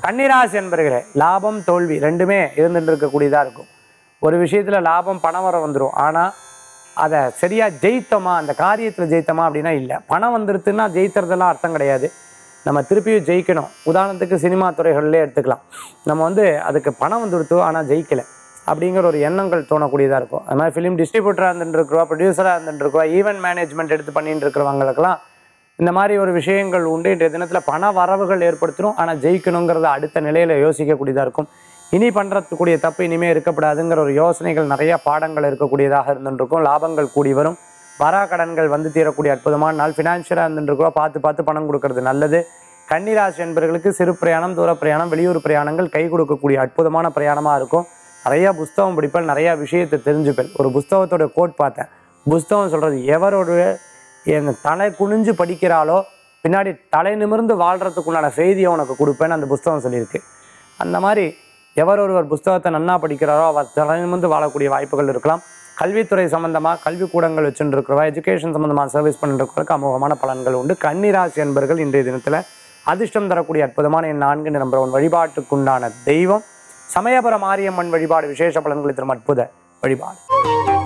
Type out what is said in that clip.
கன்னிராசி என்பர்களே லாபம் தோல்வி ரெண்டுமே இருந்துட்டு இருக்கக்கூடியதாக இருக்கும் ஒரு விஷயத்தில் லாபம் பணம் வர வந்துடும் ஆனால் அதை சரியாக ஜெயித்தோமா அந்த காரியத்தில் ஜெயித்தோமா அப்படின்னா இல்லை பணம் வந்துருச்சுன்னா ஜெயிக்கிறதெல்லாம் அர்த்தம் கிடையாது நம்ம திருப்பியும் ஜெயிக்கணும் உதாரணத்துக்கு சினிமா துறைகள்லேயே எடுத்துக்கலாம் நம்ம வந்து அதுக்கு பணம் வந்துடுத்து ஆனால் ஜெயிக்கலை அப்படிங்கிற ஒரு எண்ணங்கள் தோணக்கூடியதாக இருக்கும் அது மாதிரி ஃபிலிம் டிஸ்ட்ரிபியூட்டராக இருந்துருக்குறோம் ப்ரொடியூசராக இருந்துருக்குறோம் ஈவெண்ட் மேனேஜ்மெண்ட் எடுத்து பண்ணிட்டு இருக்கிறவங்களுக்கெல்லாம் இந்த மாதிரி ஒரு விஷயங்கள் உண்டு இன்றைய தினத்தில் பண வரவுகள் ஏற்படுத்திடும் ஆனால் ஜெயிக்கணுங்கிறத அடுத்த நிலையில் யோசிக்கக்கூடியதாக இருக்கும் இனி பண்ணுறதுக்கூடிய தப்பு இனிமேல் இருக்கப்படாதுங்கிற ஒரு யோசனைகள் நிறைய பாடங்கள் இருக்கக்கூடியதாக இருந்துருக்கும் லாபங்கள் கூடி வரும் வரா கடன்கள் வந்து தீரக்கூடிய அற்புதமான நாள் ஃபினான்ஷியலாக இருந்துருக்கோம் பார்த்து பார்த்து பணம் கொடுக்கறது நல்லது கன்னிராசி என்பவர்களுக்கு சிறு பிரயாணம் தூர பிரயாணம் வெளியூர் பிரயாணங்கள் கை கொடுக்கக்கூடிய அற்புதமான பிரயாணமாக இருக்கும் நிறையா புஸ்தகம் படிப்பேன் நிறையா விஷயத்தை தெரிஞ்சுப்பேன் ஒரு புஸ்தகத்தோட கோட் பார்த்தேன் புஸ்தகம் சொல்கிறது எவரோட என் தலை குனிஞ்சு படிக்கிறாளோ பின்னாடி தலை நிமிர்ந்து வாழ்கிறதுக்குண்டான செய்தியை உனக்கு கொடுப்பேன்னு அந்த புஸ்தகம் சொல்லியிருக்கு அந்த மாதிரி எவர் ஒருவர் புஸ்தகத்தை நன்னா படிக்கிறாரோ அவர் தலை நிமிர்ந்து வாழக்கூடிய வாய்ப்புகள் இருக்கலாம் கல்வித்துறை சம்மந்தமாக கல்விக்கூடங்கள் வச்சுட்டு இருக்கிறவா எஜுகேஷன் சம்மந்தமாக சர்வீஸ் பண்ணிட்டு இருக்கிறவருக்கு அமோகமான பலன்கள் உண்டு கன்னிராசி என்பர்கள் இன்றைய தினத்தில் அதிர்ஷ்டம் தரக்கூடிய அற்புதமான என் நான்கு நம்பர் வழிபாட்டுக்குண்டான தெய்வம் சமயபுர மாரியம்மன் வழிபாடு விசேஷ பலன்களை தரும் அற்புத வழிபாடு